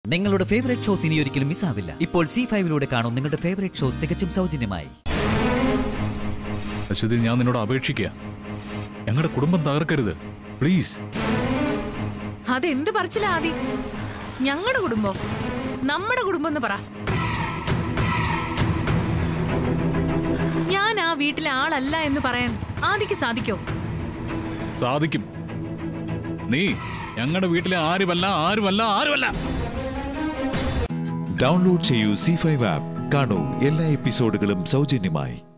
നിങ്ങളുടെ favourite shows ഇനി ഒരിക്കലും മിസ്സാവില്ല ഇപ്പോൾ സി ഫൈവിലൂടെ കാണും നിങ്ങളുടെ ഫേവറേറ്റ് ഷോ തികച്ചും സൗജന്യമായി അശ്വതി ഞാൻ നിന്നോട് അപേക്ഷിക്കുക ഞങ്ങളുടെ കുടുംബം തകർക്കരുത് പ്ലീസ് അതെന്ത് പറച്ചില്ല ആദി ഞങ്ങളുടെ കുടുംബം നമ്മുടെ കുടുംബം എന്ന് പറ ഞാൻ ആ വീട്ടിലെ ആളല്ല എന്ന് പറയാൻ ആദിക്ക് സാധിക്കോ സാധിക്കും നീ ഞങ്ങളുടെ വീട്ടിലെ ആരുമല്ല ആരുമല്ല ആരുമല്ല ഡൗൺലോഡ് ചെയ്യൂ സി ഫൈവ് ആപ്പ് കാണൂ എല്ലാ എപ്പിസോഡുകളും സൗജന്യമായി